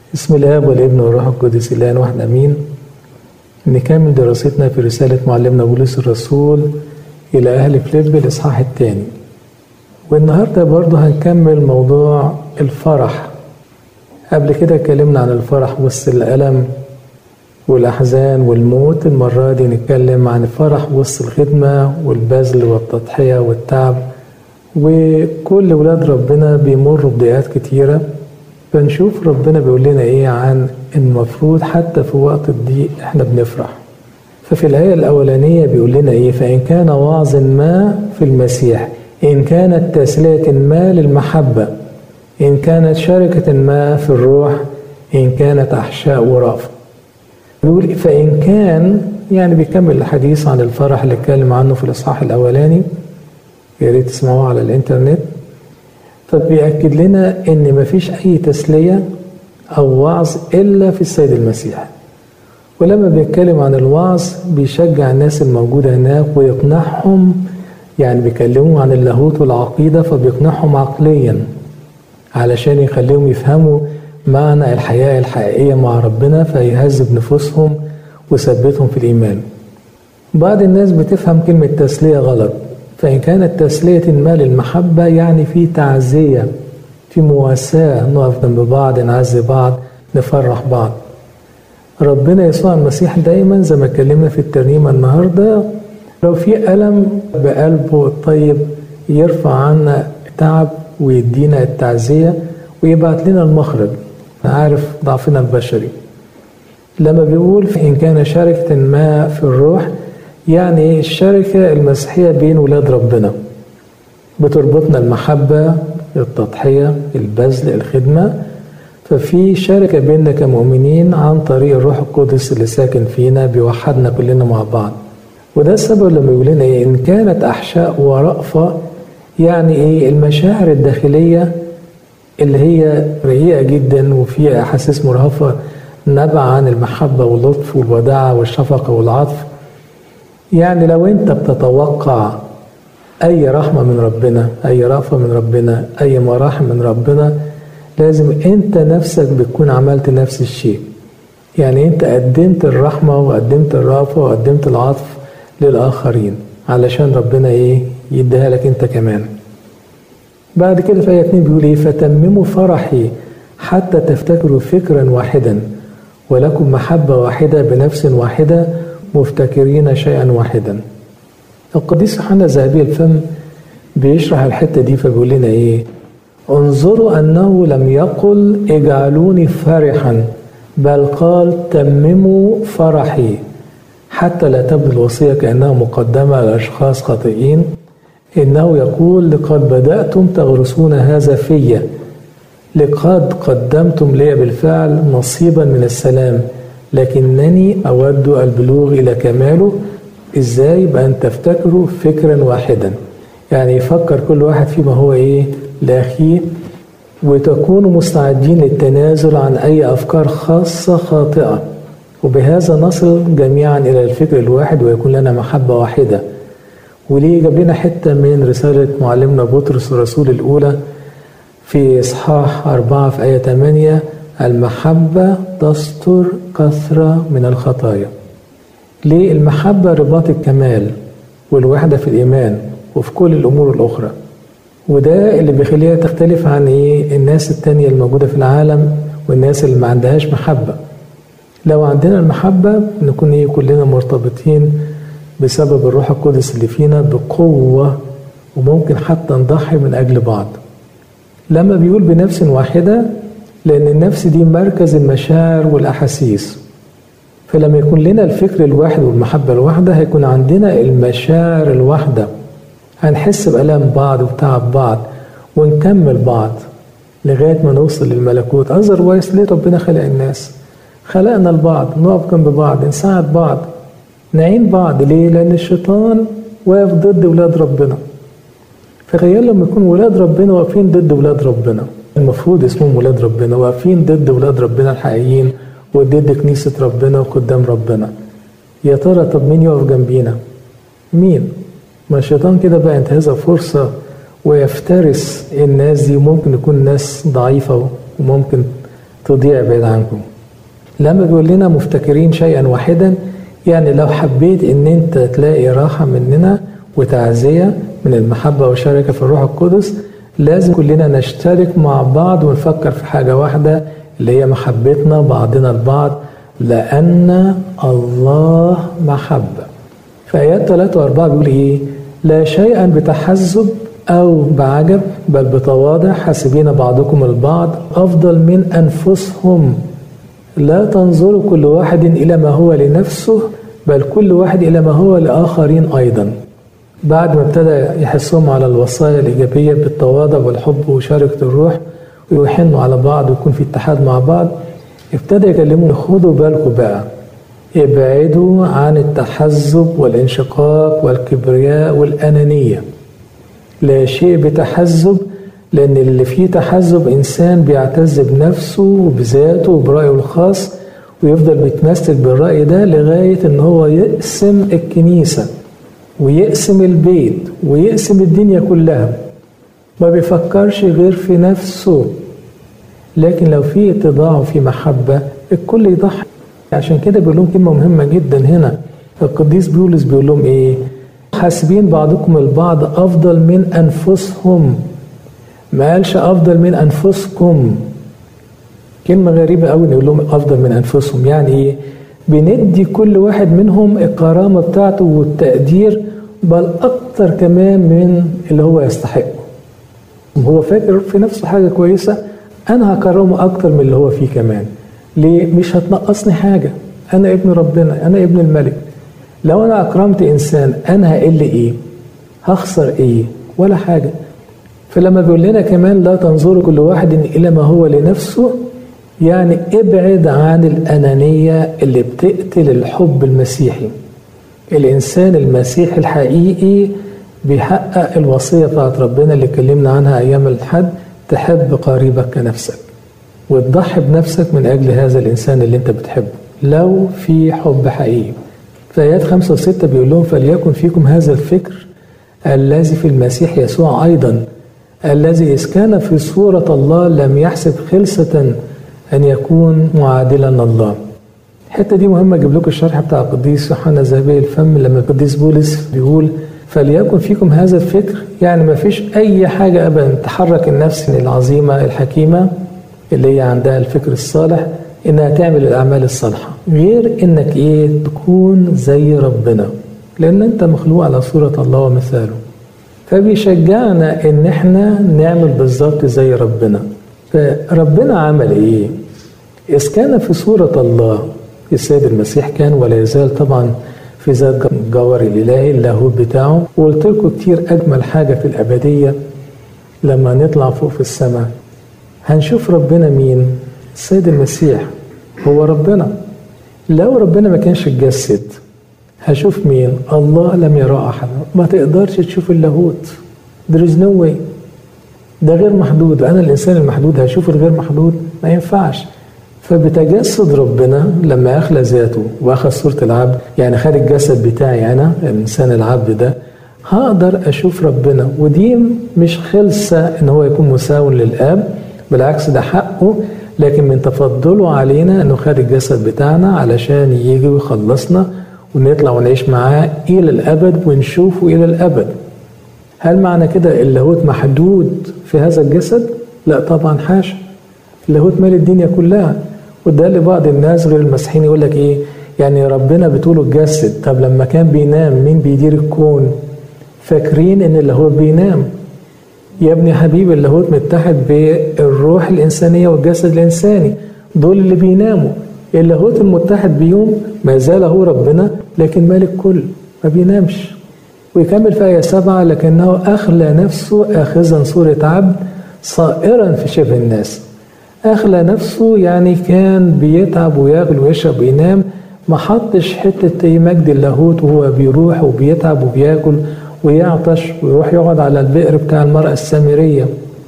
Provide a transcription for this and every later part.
بسم الاب والابن والروح القدس الان واحد امين نكمل دراستنا في رسالة معلمنا بولس الرسول إلى أهل فيليب الإصحاح الثاني والنهاردة برضه هنكمل موضوع الفرح قبل كده اتكلمنا عن الفرح وسط الألم والأحزان والموت المرة دي نتكلم عن الفرح وسط الخدمة والبذل والتضحية والتعب وكل ولاد ربنا بيمروا بضيقات كتيرة فنشوف ربنا بيقول لنا ايه عن المفروض حتى في وقت الضيق احنا بنفرح ففي الآية الأولانية بيقول لنا ايه فإن كان وعظ ما في المسيح إن كانت تسلية ما للمحبة إن كانت شركة ما في الروح إن كانت أحشاء ورأفة بيقول فإن كان يعني بيكمل الحديث عن الفرح اللي اتكلم عنه في الإصحاح الأولاني يا ريت تسمعوه على الإنترنت فبيأكد لنا إن مفيش أي تسلية أو وعظ إلا في السيد المسيح ولما بيتكلم عن الوعظ بيشجع الناس الموجودة هناك ويقنعهم يعني بيكلمهم عن اللاهوت والعقيدة فبيقنعهم عقليا علشان يخليهم يفهموا معنى الحياة الحقيقية مع ربنا فيهذب نفوسهم ويثبتهم في الإيمان بعض الناس بتفهم كلمة تسلية غلط فإن كانت تسلية ما للمحبة يعني في تعزية في مواساة نقف جنب بعض نعزي بعض نفرح بعض ربنا يسوع المسيح دايما زي ما اتكلمنا في الترنيمة النهاردة لو في ألم بقلبه الطيب يرفع عنا تعب ويدينا التعزية ويبعت لنا المخرج عارف ضعفنا البشري لما بيقول إن كان شركة ما في الروح يعني الشركة المسيحية بين ولاد ربنا بتربطنا المحبة التضحية البذل الخدمة ففي شركة بيننا كمؤمنين عن طريق الروح القدس اللي ساكن فينا بيوحدنا كلنا مع بعض وده السبب لما يقول لنا إيه إن كانت أحشاء ورأفة يعني إيه المشاعر الداخلية اللي هي رقيقة جدا وفيها أحاسيس مرهفة نبع عن المحبة واللطف والوداعة والشفقة والعطف يعني لو أنت بتتوقع أي رحمة من ربنا أي رأفة من ربنا أي مراحم من ربنا لازم أنت نفسك بتكون عملت نفس الشيء يعني أنت قدمت الرحمة وقدمت الرأفة وقدمت العطف للآخرين علشان ربنا إيه يديها لك أنت كمان بعد كده في آية 2 بيقول إيه فتمموا فرحي حتى تفتكروا فكرا واحدا ولكم محبة واحدة بنفس واحدة مفتكرين شيئا واحدا القديس يوحنا ذهبي الفم بيشرح الحتة دي فبيقول لنا إيه انظروا أنه لم يقل اجعلوني فرحا بل قال تمموا فرحي حتى لا تبدو الوصية كأنها مقدمة لأشخاص خاطئين إنه يقول لقد بدأتم تغرسون هذا فيا لقد قدمتم لي بالفعل نصيبا من السلام لكنني أود البلوغ إلى كماله إزاي بأن تفتكروا فكرا واحدا يعني يفكر كل واحد فيما هو إيه لأخيه وتكونوا مستعدين للتنازل عن أي أفكار خاصة خاطئة وبهذا نصل جميعا إلى الفكر الواحد ويكون لنا محبة واحدة وليه جاب لنا حتة من رسالة معلمنا بطرس الرسول الأولى في إصحاح أربعة في آية 8 المحبة تستر كثرة من الخطايا ليه المحبة رباط الكمال والوحدة في الإيمان وفي كل الأمور الأخرى وده اللي بيخليها تختلف عن إيه الناس التانية الموجودة في العالم والناس اللي ما عندهاش محبة لو عندنا المحبة نكون إيه كلنا مرتبطين بسبب الروح القدس اللي فينا بقوة وممكن حتى نضحي من أجل بعض لما بيقول بنفس واحدة لأن النفس دي مركز المشاعر والأحاسيس فلما يكون لنا الفكر الواحد والمحبة الواحدة هيكون عندنا المشاعر الواحدة هنحس بألام بعض وتعب بعض ونكمل بعض لغاية ما نوصل للملكوت أذروايز ليه ربنا خلق الناس خلقنا البعض نقف جنب بعض نساعد بعض نعين بعض ليه لأن الشيطان واقف ضد ولاد ربنا تخيل لما يكون ولاد ربنا واقفين ضد ولاد ربنا المفروض اسمهم ولاد ربنا واقفين ضد ولاد ربنا الحقيقيين وضد كنيسة ربنا وقدام ربنا يا ترى طب مين يقف جنبينا مين ما الشيطان كده بقى انتهزها فرصة ويفترس الناس دي ممكن يكون ناس ضعيفة وممكن تضيع بعيد عنكم لما بيقول لنا مفتكرين شيئا واحدا يعني لو حبيت ان انت تلاقي راحة مننا وتعزية من المحبة والشركة في الروح القدس لازم كلنا نشترك مع بعض ونفكر في حاجة واحدة اللي هي محبتنا بعضنا البعض لأن الله محبة في آيات 3 و4 بيقول إيه؟ لا شيئا بتحزب أو بعجب بل بتواضع حاسبين بعضكم البعض أفضل من أنفسهم لا تنظروا كل واحد إلى ما هو لنفسه بل كل واحد إلى ما هو لآخرين أيضا بعد ما ابتدى يحسهم على الوصايا الإيجابية بالتواضع والحب وشركة الروح ويحنوا على بعض ويكون في اتحاد مع بعض ابتدى يكلمهم خدوا بالكم بقى ابعدوا عن التحزب والانشقاق والكبرياء والأنانية لا شيء بتحزب لأن اللي فيه تحزب إنسان بيعتز بنفسه وبذاته وبرأيه الخاص ويفضل بيتمسك بالرأي ده لغاية إن هو يقسم الكنيسة ويقسم البيت ويقسم الدنيا كلها ما بيفكرش غير في نفسه لكن لو في اتضاع وفي محبة الكل يضحي عشان كده بيقول لهم كلمة مهمة جدا هنا القديس بيولس بيقول لهم ايه حاسبين بعضكم البعض أفضل من أنفسهم ما قالش أفضل من أنفسكم كلمة غريبة قوي نقول لهم أفضل من أنفسهم يعني إيه بندي كل واحد منهم الكرامة بتاعته والتقدير بل أكتر كمان من اللي هو يستحقه هو فاكر في نفسه حاجة كويسة أنا هكرمه أكتر من اللي هو فيه كمان ليه؟ مش هتنقصني حاجة أنا ابن ربنا أنا ابن الملك لو أنا أكرمت إنسان أنا هقل إيه؟ هخسر إيه؟ ولا حاجة فلما بيقول لنا كمان لا تنظروا كل واحد إلى ما هو لنفسه يعني ابعد عن الأنانية اللي بتقتل الحب المسيحي الإنسان المسيحي الحقيقي بيحقق الوصية بتاعت ربنا اللي اتكلمنا عنها أيام الحد تحب قريبك كنفسك وتضحي بنفسك من أجل هذا الإنسان اللي أنت بتحبه لو في حب حقيقي في آيات خمسة وستة بيقول لهم فليكن فيكم هذا الفكر الذي في المسيح يسوع أيضا الذي إذ كان في صورة الله لم يحسب خلصة أن يكون معادلا الله الحتة دي مهمة أجيب لكم الشرح بتاع القديس يوحنا ذهبي الفم لما القديس بولس بيقول فليكن فيكم هذا الفكر يعني ما فيش أي حاجة أبدا تحرك النفس العظيمة الحكيمة اللي هي عندها الفكر الصالح إنها تعمل الأعمال الصالحة غير إنك إيه تكون زي ربنا لأن أنت مخلوق على صورة الله ومثاله فبيشجعنا إن إحنا نعمل بالظبط زي ربنا فربنا عمل إيه؟ إذ كان في صورة الله السيد المسيح كان ولا يزال طبعا في ذات جوهر الإلهي اللاهوت بتاعه وقلت لكم كتير أجمل حاجة في الأبدية لما نطلع فوق في السماء هنشوف ربنا مين؟ السيد المسيح هو ربنا لو ربنا ما كانش اتجسد هشوف مين؟ الله لم يرى أحد ما تقدرش تشوف اللاهوت there is no way ده غير محدود أنا الإنسان المحدود هشوف الغير محدود ما ينفعش فبتجسد ربنا لما أخلى ذاته وأخذ صورة العبد يعني خد الجسد بتاعي أنا الإنسان العبد ده هقدر أشوف ربنا ودي مش خلصة إن هو يكون مساو للآب بالعكس ده حقه لكن من تفضله علينا إنه خد الجسد بتاعنا علشان يجي ويخلصنا ونطلع ونعيش معاه إلى الأبد ونشوفه إلى الأبد هل معنى كده اللاهوت محدود في هذا الجسد؟ لا طبعا حاشا اللاهوت مال الدنيا كلها وده لبعض الناس غير المسيحيين يقول لك ايه يعني ربنا بتقوله اتجسد طب لما كان بينام مين بيدير الكون فاكرين ان اللاهوت بينام يا ابني حبيبي اللاهوت متحد بالروح الانسانيه والجسد الانساني دول اللي بيناموا اللاهوت المتحد بيهم ما زال هو ربنا لكن مالك كل ما بينامش ويكمل في آية سبعة لكنه أخلى نفسه آخذا صورة عبد صائرا في شبه الناس أخلى نفسه يعني كان بيتعب وياكل ويشرب وينام ما حطش حتة مجد اللاهوت وهو بيروح وبيتعب وبياكل ويعطش ويروح يقعد على البئر بتاع المرأة السامرية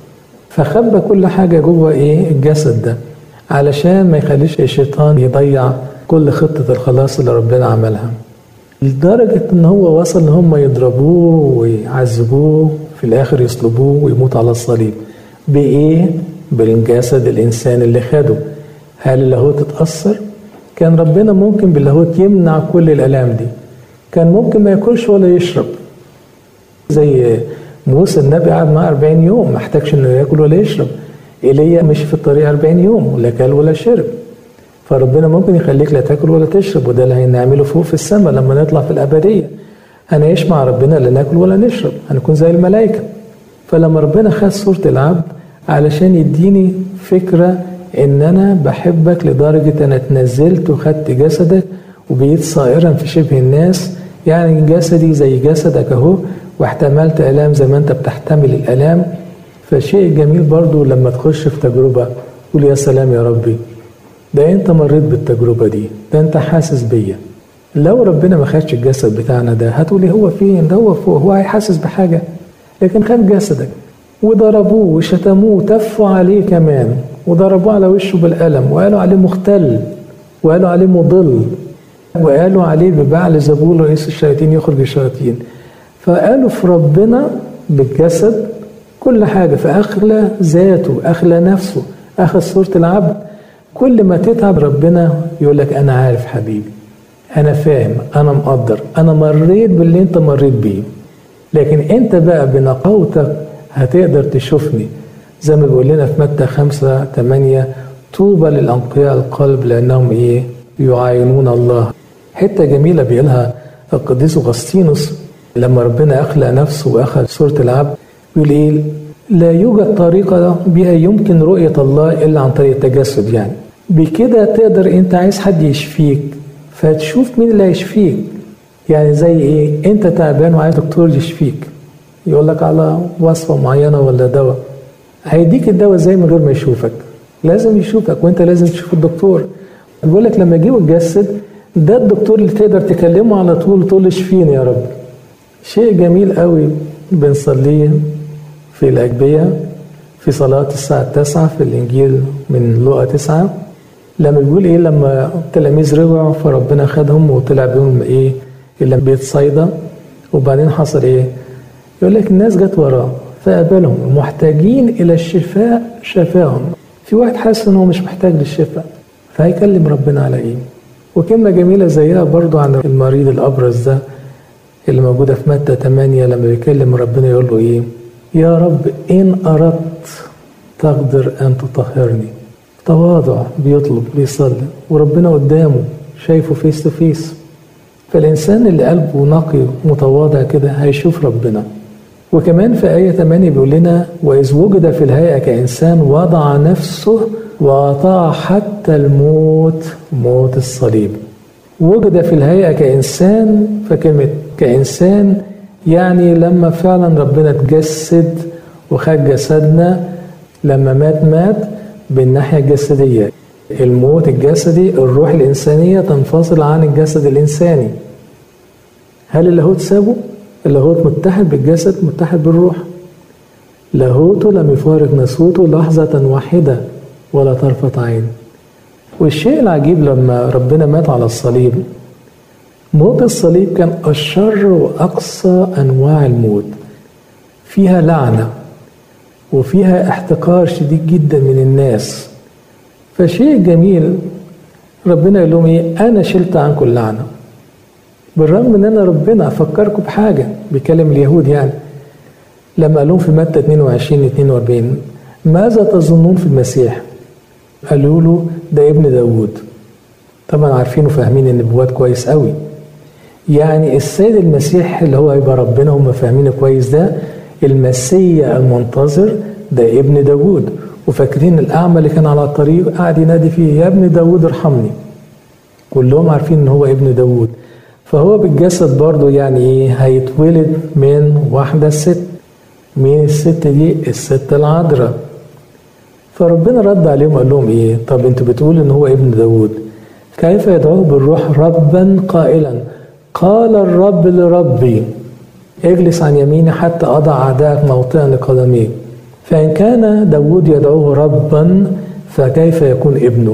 فخبى كل حاجة جوه إيه الجسد ده علشان ما يخليش الشيطان يضيع كل خطة الخلاص اللي ربنا عملها لدرجة إن هو وصل إن هم يضربوه ويعذبوه في الآخر يصلبوه ويموت على الصليب بإيه؟ بالجسد الإنسان اللي خده هل اللاهوت اتأثر؟ كان ربنا ممكن باللاهوت يمنع كل الآلام دي كان ممكن ما ياكلش ولا يشرب زي موسى النبي قعد معاه 40 يوم ما احتاجش انه ياكل ولا يشرب ايليا مشي في الطريق 40 يوم لا كل ولا شرب فربنا ممكن يخليك لا تاكل ولا تشرب وده اللي هنعمله فوق في السماء لما نطلع في الابديه هنعيش مع ربنا لا ناكل ولا نشرب هنكون زي الملائكه فلما ربنا خد صوره العبد علشان يديني فكره ان انا بحبك لدرجه انا اتنزلت وخدت جسدك وبقيت صائرا في شبه الناس يعني جسدي زي جسدك اهو واحتملت الام زي ما انت بتحتمل الالام فشيء جميل برضو لما تخش في تجربه قول يا سلام يا ربي ده انت مريت بالتجربه دي ده انت حاسس بيا لو ربنا ما خدش الجسد بتاعنا ده هتقولي هو فين ده هو فوق هو هيحاسس بحاجه لكن خد جسدك وضربوه وشتموه وتفوا عليه كمان وضربوه على وشه بالقلم وقالوا عليه مختل وقالوا عليه مضل وقالوا عليه ببعل زبول رئيس الشياطين يخرج الشياطين فقالوا في ربنا بالجسد كل حاجة فأخلى ذاته أخلى نفسه أخذ صورة العبد كل ما تتعب ربنا يقول لك أنا عارف حبيبي أنا فاهم أنا مقدر أنا مريت باللي أنت مريت بيه لكن أنت بقى بنقاوتك هتقدر تشوفني زي ما بيقول لنا في متى خمسة ثمانية طوبى للأنقياء القلب لأنهم إيه يعاينون الله حتة جميلة بيقولها القديس أغسطينوس لما ربنا أخلق نفسه وأخذ صورة العبد بيقول إيه لا يوجد طريقة بها يمكن رؤية الله إلا عن طريق التجسد يعني بكده تقدر أنت عايز حد يشفيك فتشوف مين اللي هيشفيك يعني زي إيه أنت تعبان وعايز دكتور يشفيك يقول لك على وصفة معينة ولا دواء هيديك الدواء زي من غير ما يشوفك لازم يشوفك وانت لازم تشوف الدكتور بيقول لك لما جه وتجسد ده الدكتور اللي تقدر تكلمه على طول تقول له اشفيني يا رب شيء جميل قوي بنصليه في الأجبية في صلاة الساعة التاسعة في الإنجيل من لقا تسعة لما بيقول إيه لما التلاميذ رجعوا فربنا خدهم وطلع بيهم إيه إلى بيت صيدا وبعدين حصل إيه؟ يقول لك الناس جت وراه فقابلهم محتاجين إلى الشفاء شفاهم في واحد حاسس إن هو مش محتاج للشفاء فهيكلم ربنا على إيه؟ وكلمة جميلة زيها برضو عن المريض الأبرز ده اللي موجودة في متى 8 لما بيكلم ربنا يقول له إيه؟ يا رب إن أردت تقدر أن تطهرني تواضع بيطلب بيصلي وربنا قدامه شايفه فيس تو فيس فالإنسان اللي قلبه نقي متواضع كده هيشوف ربنا وكمان في آية 8 بيقول لنا وإذ وجد في الهيئة كإنسان وضع نفسه وأطاع حتى الموت موت الصليب وجد في الهيئة كإنسان فكلمة كإنسان يعني لما فعلا ربنا اتجسد وخد جسدنا لما مات مات بالناحية الجسدية الموت الجسدي الروح الإنسانية تنفصل عن الجسد الإنساني هل اللاهوت سابه؟ اللاهوت متحد بالجسد متحد بالروح لاهوته لم يفارق نسوته لحظة واحدة ولا طرفة عين والشيء العجيب لما ربنا مات على الصليب موت الصليب كان أشر وأقصى أنواع الموت فيها لعنة وفيها احتقار شديد جدا من الناس فشيء جميل ربنا يقول لهم ايه انا شلت عنكم اللعنه بالرغم ان انا ربنا افكركم بحاجه بيكلم اليهود يعني لما قال لهم في متى 22 42 ماذا تظنون في المسيح؟ قالوا له ده ابن داوود طبعا عارفين وفاهمين النبوات كويس قوي يعني السيد المسيح اللي هو هيبقى ربنا هم فاهمينه كويس ده المسيا المنتظر ده ابن داوود وفاكرين الأعمى اللي كان على الطريق قاعد ينادي فيه يا ابن داوود ارحمني كلهم عارفين ان هو ابن داوود فهو بالجسد برضه يعني ايه هيتولد من واحدة ست مين الست دي الست العذراء فربنا رد عليهم قال لهم ايه طب انتوا بتقولوا ان هو ابن داوود كيف يدعوه بالروح ربا قائلا قال الرب لربي اجلس عن يميني حتى أضع أعدائك موطئا لقدميك فإن كان داود يدعوه ربا فكيف يكون ابنه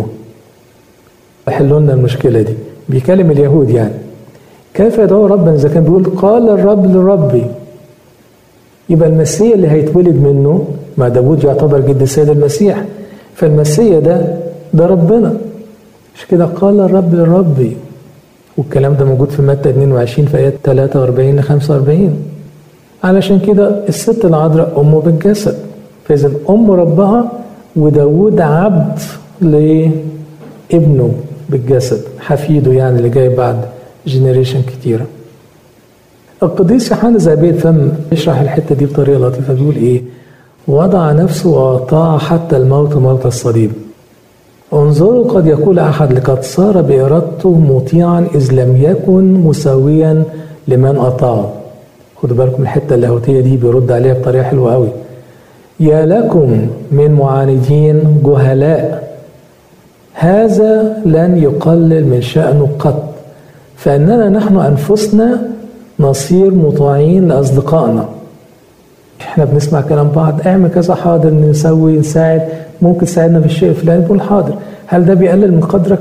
حلوا لنا المشكلة دي بيكلم اليهود يعني كيف يدعوه ربا إذا كان بيقول قال الرب لربي يبقى المسيح اللي هيتولد منه ما داود يعتبر جد السيد المسيح فالمسيح ده ده ربنا مش كده قال الرب لربي والكلام ده موجود في متى 22 في ايات 43 ل 45 علشان كده الست العذراء امه بالجسد فاذا ام ربها وداود عبد لابنه بالجسد حفيده يعني اللي جاي بعد جنريشن كتيره القديس يوحنا زابيل فم يشرح الحته دي بطريقه لطيفه بيقول ايه وضع نفسه واطاع حتى الموت موت الصليب انظروا قد يقول احد لقد صار بارادته مطيعا اذ لم يكن مساويا لمن اطاعه خدوا بالكم الحته اللاهوتيه دي بيرد عليها بطريقه حلوه قوي يا لكم من معاندين جهلاء هذا لن يقلل من شأنه قط فإننا نحن أنفسنا نصير مطاعين لأصدقائنا احنا بنسمع كلام بعض اعمل كذا حاضر نسوي نساعد ممكن تساعدنا في الشيء الفلاني نقول حاضر هل ده بيقلل من قدرك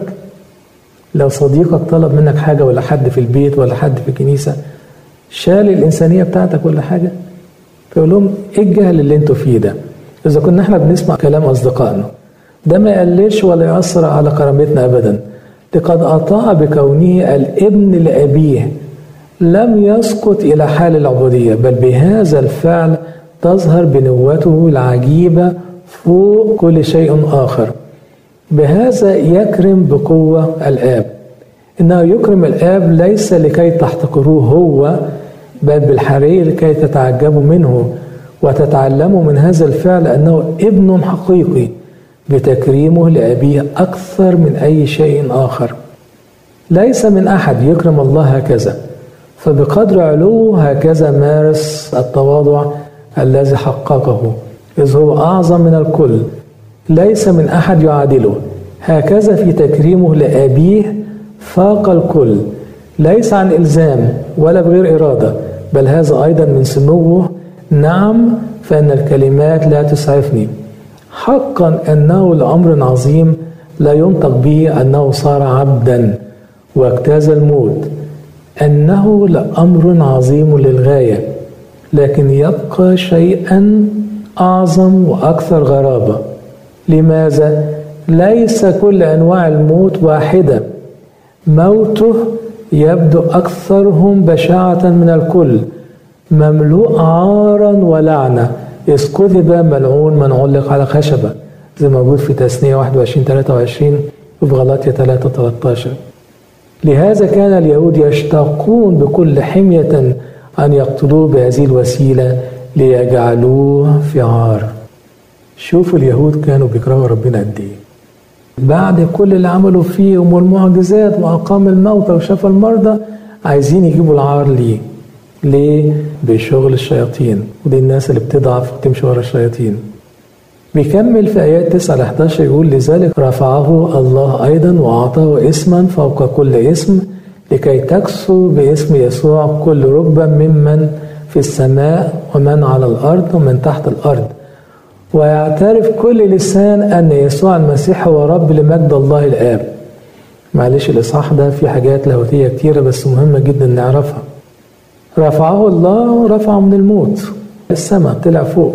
لو صديقك طلب منك حاجة ولا حد في البيت ولا حد في الكنيسة شال الإنسانية بتاعتك ولا حاجة فيقول لهم ايه الجهل اللي انتوا فيه ده إذا كنا احنا بنسمع كلام أصدقائنا ده ما يقللش ولا يأثر على كرامتنا أبدا لقد أطاع بكونه الابن لأبيه لم يسقط إلى حال العبودية بل بهذا الفعل تظهر بنوته العجيبة فوق كل شيء آخر بهذا يكرم بقوة الآب إنه يكرم الآب ليس لكي تحتقروه هو بل بالحري لكي تتعجبوا منه وتتعلموا من هذا الفعل أنه ابن حقيقي بتكريمه لأبيه أكثر من أي شيء آخر ليس من أحد يكرم الله هكذا فبقدر علوه هكذا مارس التواضع الذي حققه إذ هو أعظم من الكل ليس من أحد يعادله هكذا في تكريمه لأبيه فاق الكل ليس عن إلزام ولا بغير إرادة بل هذا أيضا من سموه نعم فإن الكلمات لا تسعفني حقا أنه لأمر عظيم لا ينطق به أنه صار عبدا واجتاز الموت أنه لأمر عظيم للغاية لكن يبقى شيئا أعظم وأكثر غرابة لماذا؟ ليس كل أنواع الموت واحدة موته يبدو أكثرهم بشاعة من الكل مملوء عارا ولعنة إذ كذب ملعون من علق على خشبة زي ما موجود في تثنية 21 23 وفي غلاطية 3 13 لهذا كان اليهود يشتاقون بكل حمية أن يقتلوه بهذه الوسيلة ليجعلوه في عار شوفوا اليهود كانوا بيكرهوا ربنا قد ايه بعد كل اللي عملوا فيهم والمعجزات واقام الموتى وشفى المرضى عايزين يجيبوا العار ليه ليه بشغل الشياطين ودي الناس اللي بتضعف وتمشي ورا الشياطين بيكمل في آيات 9 ل 11 يقول لذلك رفعه الله أيضا وأعطاه اسما فوق كل اسم لكي تكسو باسم يسوع كل ركبة ممن في السماء ومن على الأرض ومن تحت الأرض ويعترف كل لسان أن يسوع المسيح هو رب لمجد الله الآب معلش الإصحاح ده فيه حاجات لاهوتية كتيرة بس مهمة جدا نعرفها رفعه الله رفعه من الموت السماء طلع فوق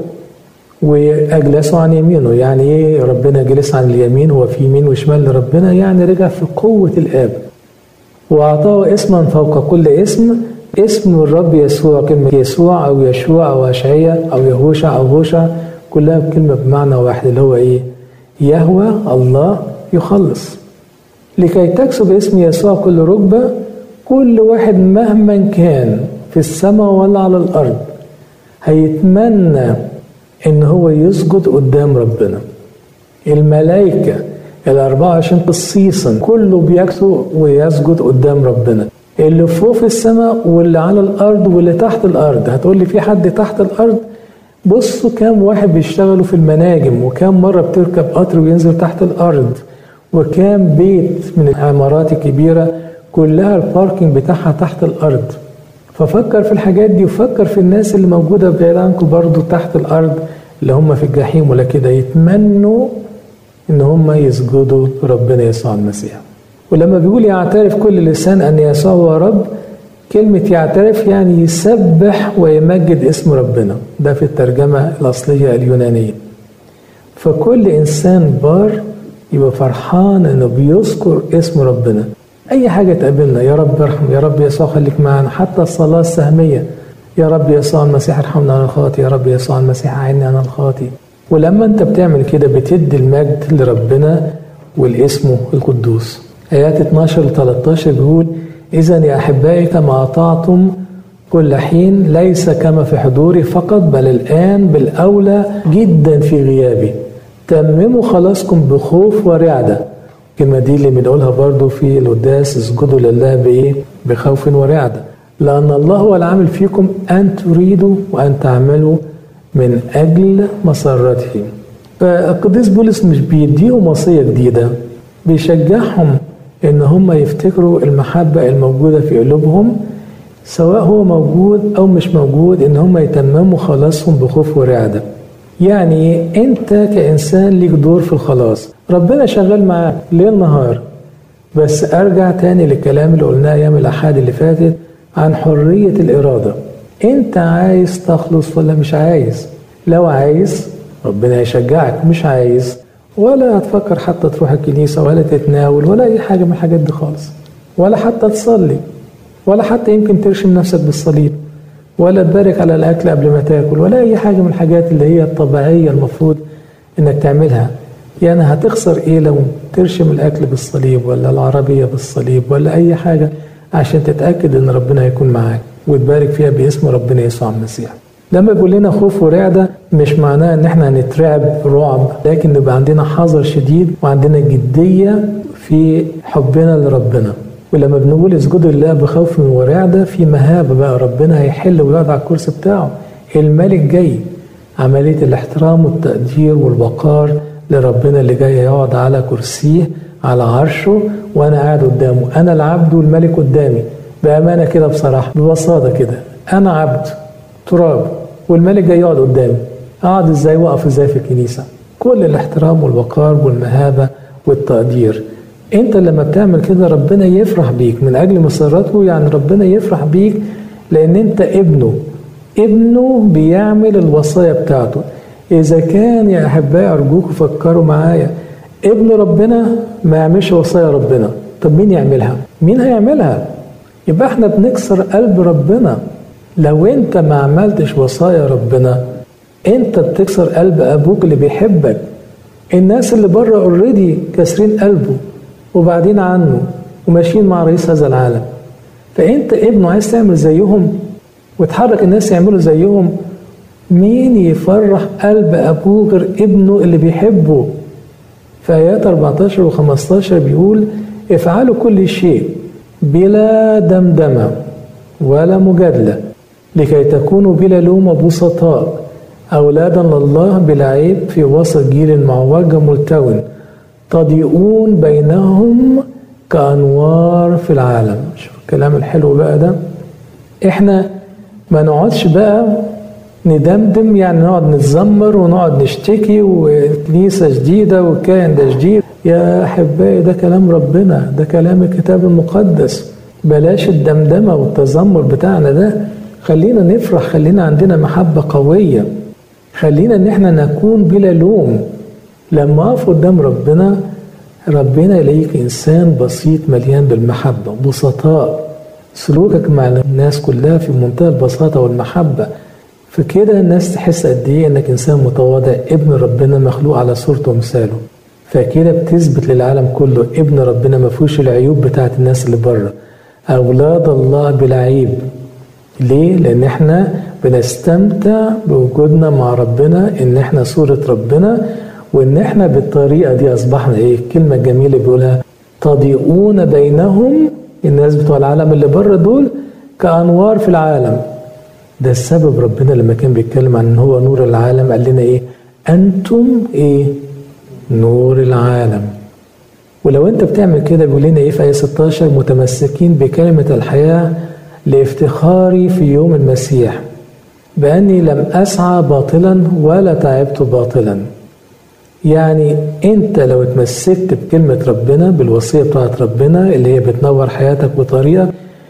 واجلسه عن يمينه يعني ايه ربنا جلس عن اليمين هو في يمين وشمال لربنا يعني رجع في قوة الآب وأعطاه اسما فوق كل اسم اسم الرب يسوع كلمة يسوع أو يشوع أو أشعية أو يهوشع أو هوشع كلها بكلمة بمعنى واحد اللي هو إيه يهوى الله يخلص لكي تكسب اسم يسوع كل ركبة كل واحد مهما كان في السماء ولا على الأرض هيتمنى إن هو يسجد قدام ربنا الملائكة ال 24 قصيصا كله بيكسو ويسجد قدام ربنا اللي فوق في السماء واللي على الأرض واللي تحت الأرض هتقول لي في حد تحت الأرض بصوا كام واحد بيشتغلوا في المناجم وكام مرة بتركب قطر وينزل تحت الأرض وكام بيت من العمارات الكبيرة كلها الباركينج بتاعها تحت الأرض ففكر في الحاجات دي وفكر في الناس اللي موجودة بعيد عنكم برضو تحت الأرض اللي هم في الجحيم ولا كده يتمنوا إن هم يسجدوا ربنا يسوع المسيح ولما بيقول يعترف كل لسان أن يسوع هو رب كلمة يعترف يعني يسبح ويمجد اسم ربنا ده في الترجمة الأصلية اليونانية فكل إنسان بار يبقى فرحان انه بيذكر اسم ربنا اي حاجه تقابلنا يا رب ارحم يا رب يسوع خليك معنا حتى الصلاه السهميه يا رب يسوع المسيح ارحمنا انا الخاطي يا رب يسوع المسيح اعني انا الخاطي ولما انت بتعمل كده بتدي المجد لربنا والاسمه القدوس ايات 12 ل 13 بيقول اذا يا احبائي كما اطعتم كل حين ليس كما في حضوري فقط بل الان بالاولى جدا في غيابي تمموا خلاصكم بخوف ورعده الكلمه دي اللي بنقولها برضو في القداس اسجدوا لله بايه بخوف ورعده لان الله هو العامل فيكم ان تريدوا وان تعملوا من أجل مسرته فالقديس بولس مش بيديهم وصية جديدة بيشجعهم إن هم يفتكروا المحبة الموجودة في قلوبهم سواء هو موجود أو مش موجود إن هم يتمموا خلاصهم بخوف ورعدة يعني أنت كإنسان ليك دور في الخلاص ربنا شغال معاك ليل نهار بس أرجع تاني للكلام اللي قلناه أيام الأحاد اللي فاتت عن حرية الإرادة انت عايز تخلص ولا مش عايز لو عايز ربنا يشجعك مش عايز ولا هتفكر حتى تروح الكنيسة ولا تتناول ولا أي حاجة من الحاجات دي خالص ولا حتى تصلي ولا حتى يمكن ترشم نفسك بالصليب ولا تبارك على الأكل قبل ما تاكل ولا أي حاجة من الحاجات اللي هي الطبيعية المفروض إنك تعملها يعني هتخسر إيه لو ترشم الأكل بالصليب ولا العربية بالصليب ولا أي حاجة عشان تتأكد إن ربنا هيكون معاك وتبارك فيها باسم ربنا يسوع المسيح لما يقول لنا خوف ورعدة مش معناه ان احنا هنترعب رعب لكن نبقى عندنا حذر شديد وعندنا جدية في حبنا لربنا ولما بنقول اسجدوا لله بخوف ورعدة في مهابة بقى ربنا هيحل ويقعد على الكرسي بتاعه الملك جاي عملية الاحترام والتقدير والوقار لربنا اللي جاي يقعد على كرسيه على عرشه وانا قاعد قدامه انا العبد والملك قدامي بأمانة كده بصراحة ببساطة كده أنا عبد تراب والملك جاي يقعد قدامي أقعد إزاي وأقف إزاي في الكنيسة كل الاحترام والوقار والمهابة والتقدير أنت لما بتعمل كده ربنا يفرح بيك من أجل مسرته يعني ربنا يفرح بيك لأن أنت ابنه ابنه بيعمل الوصايا بتاعته إذا كان يا أحبائي أرجوكم فكروا معايا ابن ربنا ما يعملش وصايا ربنا طب مين يعملها؟ مين هيعملها؟ يبقى احنا بنكسر قلب ربنا لو انت ما عملتش وصايا ربنا انت بتكسر قلب ابوك اللي بيحبك الناس اللي بره اوريدي كاسرين قلبه وبعدين عنه وماشيين مع رئيس هذا العالم فانت ابنه عايز تعمل زيهم وتحرك الناس يعملوا زيهم مين يفرح قلب ابوه غير ابنه اللي بيحبه في ايات 14 و15 بيقول افعلوا كل شيء بلا دمدمة ولا مجادلة لكي تكونوا بلا لوم بسطاء أولادا لله بلا عيب في وسط جيل معوج ملتون تضيئون بينهم كأنوار في العالم شوف الكلام الحلو بقى ده احنا ما نقعدش بقى ندمدم يعني نقعد نتذمر ونقعد نشتكي وكنيسة جديدة والكائن ده جديد يا أحبائي ده كلام ربنا ده كلام الكتاب المقدس بلاش الدمدمة والتذمر بتاعنا ده خلينا نفرح خلينا عندنا محبة قوية خلينا ان احنا نكون بلا لوم لما اقف قدام ربنا ربنا يلاقيك انسان بسيط مليان بالمحبة بسطاء سلوكك مع الناس كلها في منتهى البساطة والمحبة فكده الناس تحس قد ايه انك انسان متواضع ابن ربنا مخلوق على صورته ومثاله فكده بتثبت للعالم كله ابن ربنا ما فيهوش العيوب بتاعت الناس اللي بره اولاد الله بلا عيب ليه لان احنا بنستمتع بوجودنا مع ربنا ان احنا صورة ربنا وان احنا بالطريقة دي اصبحنا ايه الكلمة الجميلة بيقولها تضيئون بينهم الناس بتوع العالم اللي بره دول كأنوار في العالم ده السبب ربنا لما كان بيتكلم عن ان هو نور العالم قال لنا ايه انتم ايه نور العالم ولو انت بتعمل كده بيقول لنا ايه في ايه 16 متمسكين بكلمه الحياه لافتخاري في يوم المسيح باني لم اسعى باطلا ولا تعبت باطلا يعني انت لو اتمسكت بكلمه ربنا بالوصيه بتاعت ربنا اللي هي بتنور حياتك وطريقك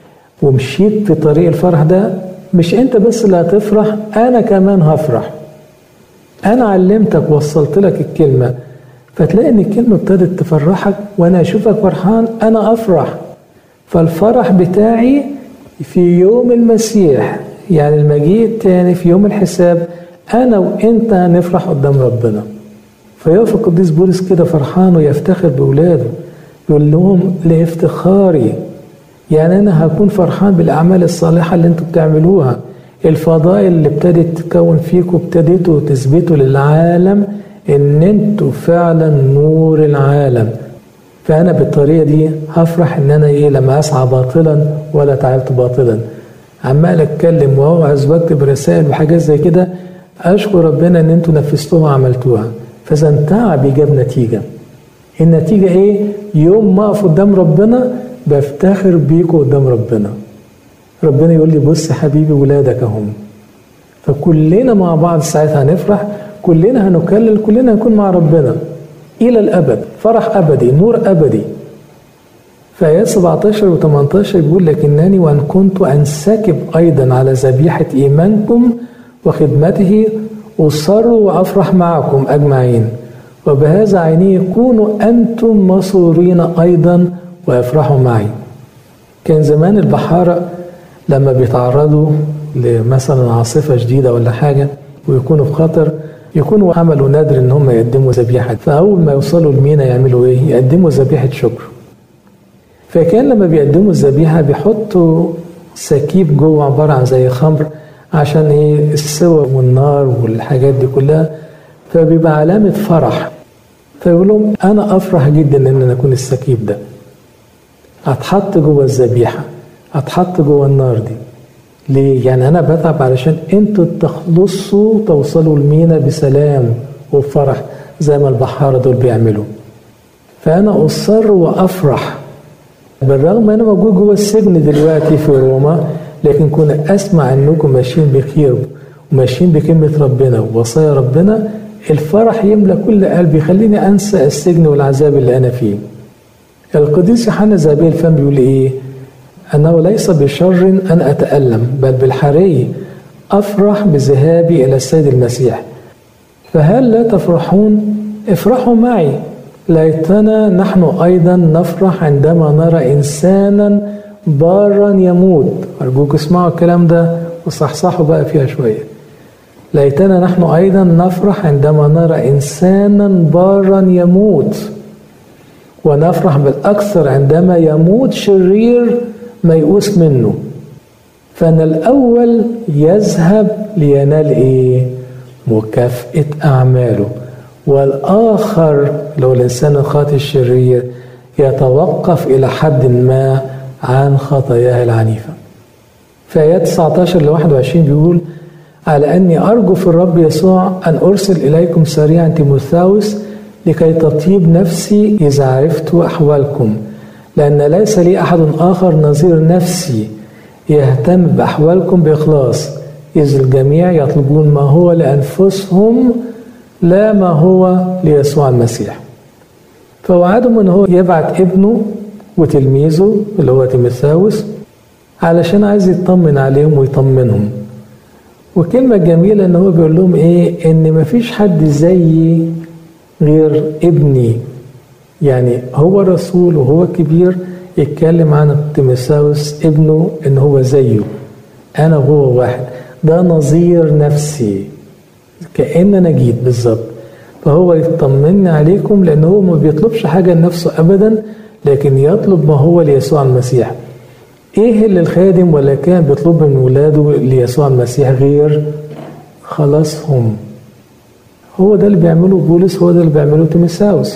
ومشيت في طريق الفرح ده مش انت بس اللي هتفرح انا كمان هفرح انا علمتك وصلت لك الكلمه فتلاقي ان الكلمه ابتدت تفرحك وانا اشوفك فرحان انا افرح فالفرح بتاعي في يوم المسيح يعني المجيء التاني في يوم الحساب انا وانت هنفرح قدام ربنا فيقف القديس بولس كده فرحان ويفتخر باولاده يقول لهم لافتخاري يعني انا هكون فرحان بالاعمال الصالحه اللي انتوا بتعملوها الفضائل اللي ابتدت تتكون فيكم ابتديتوا تثبتوا للعالم ان انتوا فعلا نور العالم فانا بالطريقه دي هفرح ان انا ايه لما اسعى باطلا ولا تعبت باطلا عمال اتكلم واوعظ واكتب رسائل وحاجات زي كده اشكر ربنا ان انتوا نفذتوها وعملتوها فاذا تعبي جاب نتيجه النتيجه ايه يوم ما اقف قدام ربنا بفتخر بيكم قدام ربنا ربنا يقول لي بص حبيبي ولادك اهم فكلنا مع بعض ساعتها هنفرح كلنا هنكلل كلنا هنكون مع ربنا الى الابد فرح ابدي نور ابدي في ايات 17 و 18 بيقول لكنني وان كنت انسكب ايضا على ذبيحه ايمانكم وخدمته اصر وافرح معكم اجمعين وبهذا عيني كونوا انتم مسرورين ايضا وافرحوا معي كان زمان البحاره لما بيتعرضوا لمثلا عاصفه شديده ولا حاجه ويكونوا في خطر يكونوا عملوا نادر ان هم يقدموا ذبيحه فاول ما يوصلوا المينا يعملوا ايه يقدموا ذبيحه شكر فكان لما بيقدموا الذبيحه بيحطوا سكيب جوه عباره عن زي خمر عشان ايه السوى والنار والحاجات دي كلها فبيبقى علامه فرح فيقول لهم انا افرح جدا ان انا اكون السكيب ده اتحط جوه الذبيحه اتحط جوه النار دي ليه؟ يعني أنا بتعب علشان أنتوا تخلصوا توصلوا المينا بسلام وبفرح زي ما البحارة دول بيعملوا. فأنا أصر وأفرح بالرغم أنا موجود جوه السجن دلوقتي في روما لكن كنت أسمع أنكم ماشيين بخير وماشيين بكلمة ربنا ووصايا ربنا الفرح يملى كل قلبي يخليني أنسى السجن والعذاب اللي أنا فيه. القديس يوحنا زابيل الفم بيقول إيه؟ أنه ليس بشر أن أتألم بل بالحري أفرح بذهابي إلى السيد المسيح فهل لا تفرحون؟ افرحوا معي ليتنا نحن أيضا نفرح عندما نرى إنسانا بارا يموت أرجوك اسمعوا الكلام ده وصحصحوا بقى فيها شوية ليتنا نحن أيضا نفرح عندما نرى إنسانا بارا يموت ونفرح بالأكثر عندما يموت شرير ميؤوس منه فأن الأول يذهب لينال إيه؟ مكافأة أعماله والآخر لو الإنسان الخاطئ الشرير يتوقف إلى حد ما عن خطاياه العنيفة في آيات 19 ل 21 بيقول على أني أرجو في الرب يسوع أن أرسل إليكم سريعا تيموثاوس لكي تطيب نفسي إذا عرفت أحوالكم لأن ليس لي أحد آخر نظير نفسي يهتم بأحوالكم بإخلاص إذ الجميع يطلبون ما هو لأنفسهم لا ما هو ليسوع المسيح فوعدهم ان هو يبعت ابنه وتلميذه اللي هو تيموثاوس علشان عايز يطمن عليهم ويطمنهم وكلمة جميلة ان هو بيقول لهم ايه ان مفيش حد زيي غير ابني يعني هو رسول وهو كبير يتكلم عن تيموثاوس ابنه ان هو زيه انا وهو واحد ده نظير نفسي كأن انا جيت بالظبط فهو يطمني عليكم لان هو ما بيطلبش حاجه لنفسه ابدا لكن يطلب ما هو ليسوع المسيح ايه اللي الخادم ولا كان بيطلب من ولاده ليسوع المسيح غير خلاصهم هو ده اللي بيعمله بولس هو ده اللي بيعمله تيموثاوس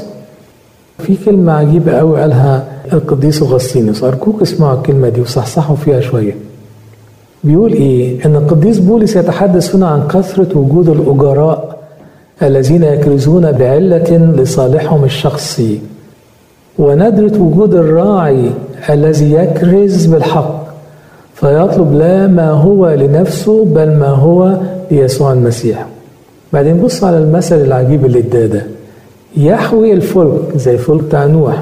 في كلمة عجيبة قوي قالها القديس أغسطينوس أرجوك اسمعوا الكلمة دي وصحصحوا فيها شوية بيقول إيه؟ إن القديس بولس يتحدث هنا عن كثرة وجود الأجراء الذين يكرزون بعلة لصالحهم الشخصي وندرة وجود الراعي الذي يكرز بالحق فيطلب لا ما هو لنفسه بل ما هو ليسوع المسيح بعدين بص على المثل العجيب اللي اداه ده يحوي الفلك زي فلك بتاع نوح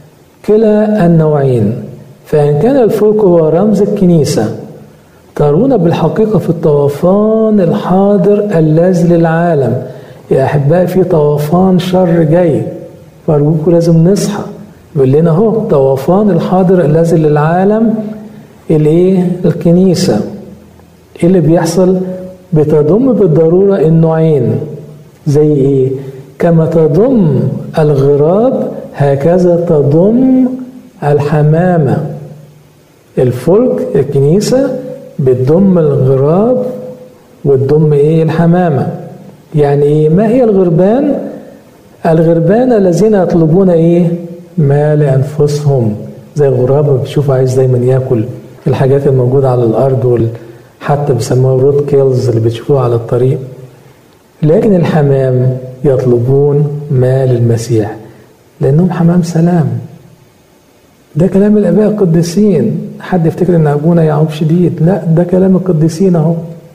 كلا النوعين فإن كان الفلك هو رمز الكنيسة ترون بالحقيقة في الطوفان الحاضر الذي للعالم يا أحبائي في طوفان شر جاي فأرجوكم لازم نصحى بيقول لنا اهو طوفان الحاضر الذي للعالم الايه الكنيسة ايه اللي بيحصل بتضم بالضرورة النوعين زي ايه كما تضم الغراب هكذا تضم الحمامة الفلك الكنيسة بتضم الغراب وتضم ايه الحمامة يعني ايه ما هي الغربان الغربان الذين يطلبون ايه ما لانفسهم زي الغراب بتشوف عايز دايما ياكل الحاجات الموجودة على الارض وال حتى بيسموها رود كيلز اللي بتشوفوها على الطريق لكن الحمام يطلبون ما للمسيح لانهم حمام سلام ده كلام الاباء القديسين حد يفتكر ان ابونا يعقوب شديد لا ده كلام القديسين اهو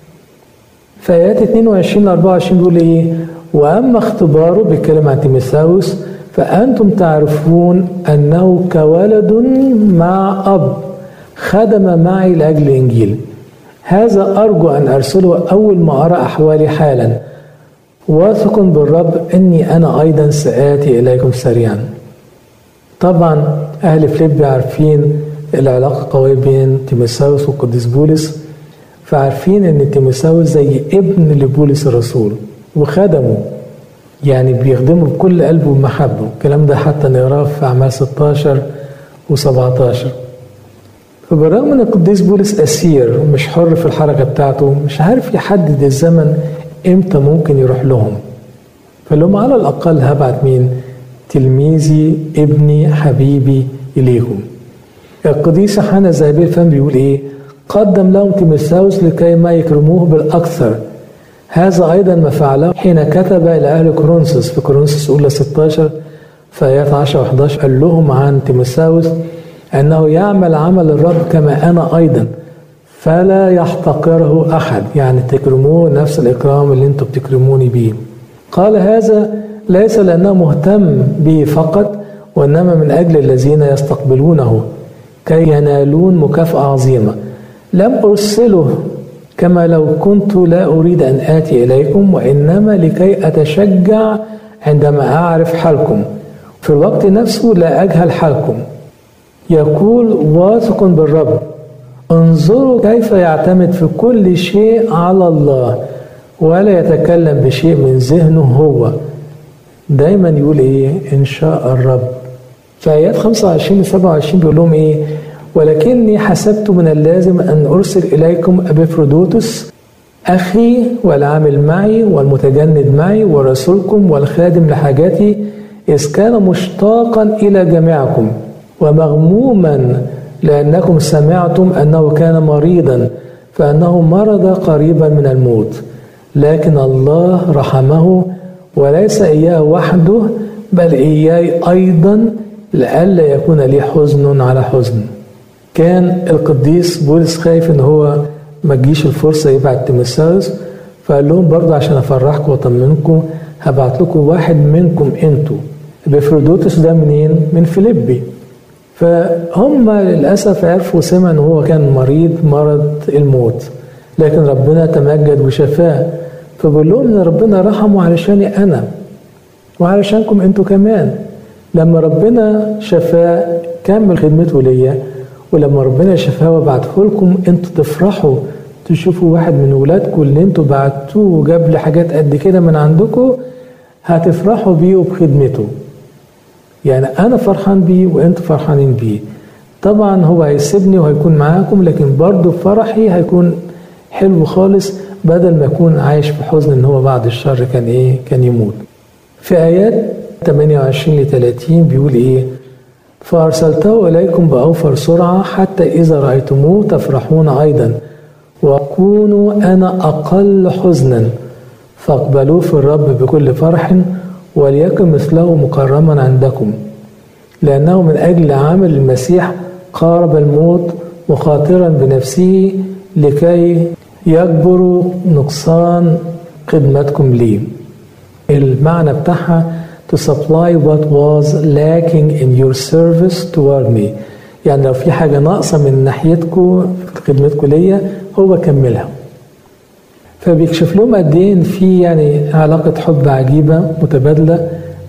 في ايات 22 ل 24 بيقول ايه واما اختباره بيتكلم عن تيموثاوس فانتم تعرفون انه كولد مع اب خدم معي لاجل الانجيل هذا ارجو ان ارسله اول ما ارى احوالي حالا واثق بالرب اني انا ايضا ساتي اليكم سريعا طبعا اهل فليب عارفين العلاقه قويه بين تيموثاوس والقديس بولس فعارفين ان تيموثاوس زي ابن لبولس الرسول وخدمه يعني بيخدمه بكل قلبه ومحبه الكلام ده حتى نقراه في اعمال 16 و17 فبالرغم ان القديس بولس اسير ومش حر في الحركه بتاعته مش عارف يحدد الزمن امتى ممكن يروح لهم فقال لهم على الاقل هبعت مين تلميذي ابني حبيبي اليهم القديس حنا الذهبي الفم بيقول ايه قدم لهم تيموثاوس لكي ما يكرموه بالاكثر هذا ايضا ما فعله حين كتب الى اهل كورنثوس في كورنثوس اولى 16 في ايات 10 و11 قال لهم عن تيموثاوس انه يعمل عمل الرب كما انا ايضا فلا يحتقره احد يعني تكرموه نفس الاكرام اللي انتم بتكرموني بيه قال هذا ليس لانه مهتم به فقط وانما من اجل الذين يستقبلونه كي ينالون مكافاه عظيمه لم ارسله كما لو كنت لا اريد ان اتي اليكم وانما لكي اتشجع عندما اعرف حالكم في الوقت نفسه لا اجهل حالكم يقول واثق بالرب انظروا كيف يعتمد في كل شيء على الله ولا يتكلم بشيء من ذهنه هو دايما يقول ايه ان شاء الرب في ايات 25 ل 27 بيقول لهم ايه ولكني حسبت من اللازم ان ارسل اليكم ابيفرودوتس اخي والعامل معي والمتجند معي ورسولكم والخادم لحاجاتي اذ كان مشتاقا الى جميعكم ومغموما لأنكم سمعتم أنه كان مريضا فأنه مرض قريبا من الموت لكن الله رحمه وليس إياه وحده بل إياي أيضا لئلا يكون لي حزن على حزن كان القديس بولس خايف ان هو ما تجيش الفرصه يبعت تيموثاوس فقال لهم برضه عشان افرحكم واطمنكم هبعت لكم واحد منكم انتوا بفرودوتس ده منين؟ من فيليبي فهم للأسف عرفوا سمع أن هو كان مريض مرض الموت لكن ربنا تمجد وشفاه فبقول لهم ان ربنا رحمه علشاني انا وعلشانكم انتوا كمان لما ربنا شفاه كمل خدمته ليا ولما ربنا شفاه وبعته لكم انتوا تفرحوا تشوفوا واحد من ولادكم اللي انتوا بعتوه وجاب لي حاجات قد كده من عندكم هتفرحوا بيه وبخدمته يعني انا فرحان بيه وانتوا فرحانين بيه طبعا هو هيسيبني وهيكون معاكم لكن برضه فرحي هيكون حلو خالص بدل ما يكون عايش في حزن ان هو بعد الشر كان ايه كان يموت في ايات 28 ل 30 بيقول ايه فارسلته اليكم باوفر سرعه حتى اذا رايتموه تفرحون ايضا وكونوا انا اقل حزنا فاقبلوه في الرب بكل فرح وليكن مثله مكرما عندكم لأنه من أجل عمل المسيح قارب الموت مخاطرا بنفسه لكي يجبر نقصان خدمتكم لي المعنى بتاعها to supply what was lacking in your service toward me يعني لو في حاجة ناقصة من ناحيتكم في خدمتكم ليا هو كملها فبيكشف لهم قد ايه ان في يعني علاقه حب عجيبه متبادله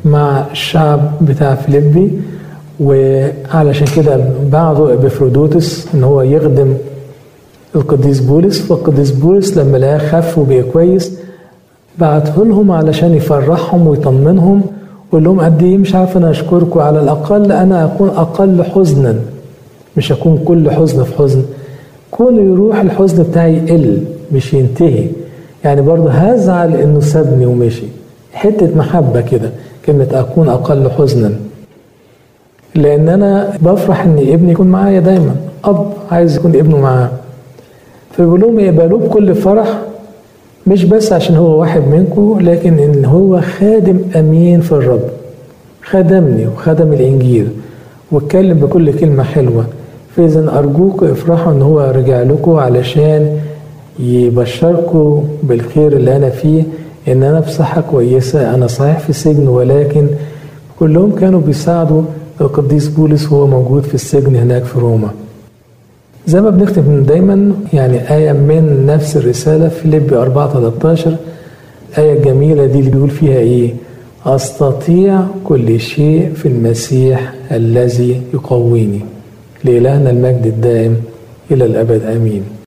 مع الشعب بتاع فيليبي وعلشان كده بعضوا بفرودوتس ان هو يخدم القديس بولس فالقديس بولس لما لقاه خف وبقى كويس بعته لهم علشان يفرحهم ويطمنهم ويقول لهم قد ايه مش عارف انا اشكركم على الاقل انا اكون اقل حزنا مش اكون كل حزن في حزن كل يروح الحزن بتاعي يقل مش ينتهي يعني برضه هزعل انه سابني ومشي حته محبه كده كلمه اكون اقل حزنا لان انا بفرح ان ابني يكون معايا دايما اب عايز يكون ابنه معاه فبيقول لهم يقبلوه بكل فرح مش بس عشان هو واحد منكم لكن ان هو خادم امين في الرب خدمني وخدم الانجيل واتكلم بكل كلمه حلوه فاذا ارجوكم افرحوا ان هو رجع لكم علشان يبشركم بالخير اللي انا فيه ان انا في صحه كويسه انا صحيح في سجن ولكن كلهم كانوا بيساعدوا القديس بولس وهو موجود في السجن هناك في روما زي ما بنختم دايما يعني آية من نفس الرسالة فيليب 4 13 آية جميلة دي اللي بيقول فيها إيه؟ أستطيع كل شيء في المسيح الذي يقويني لإلهنا المجد الدائم إلى الأبد آمين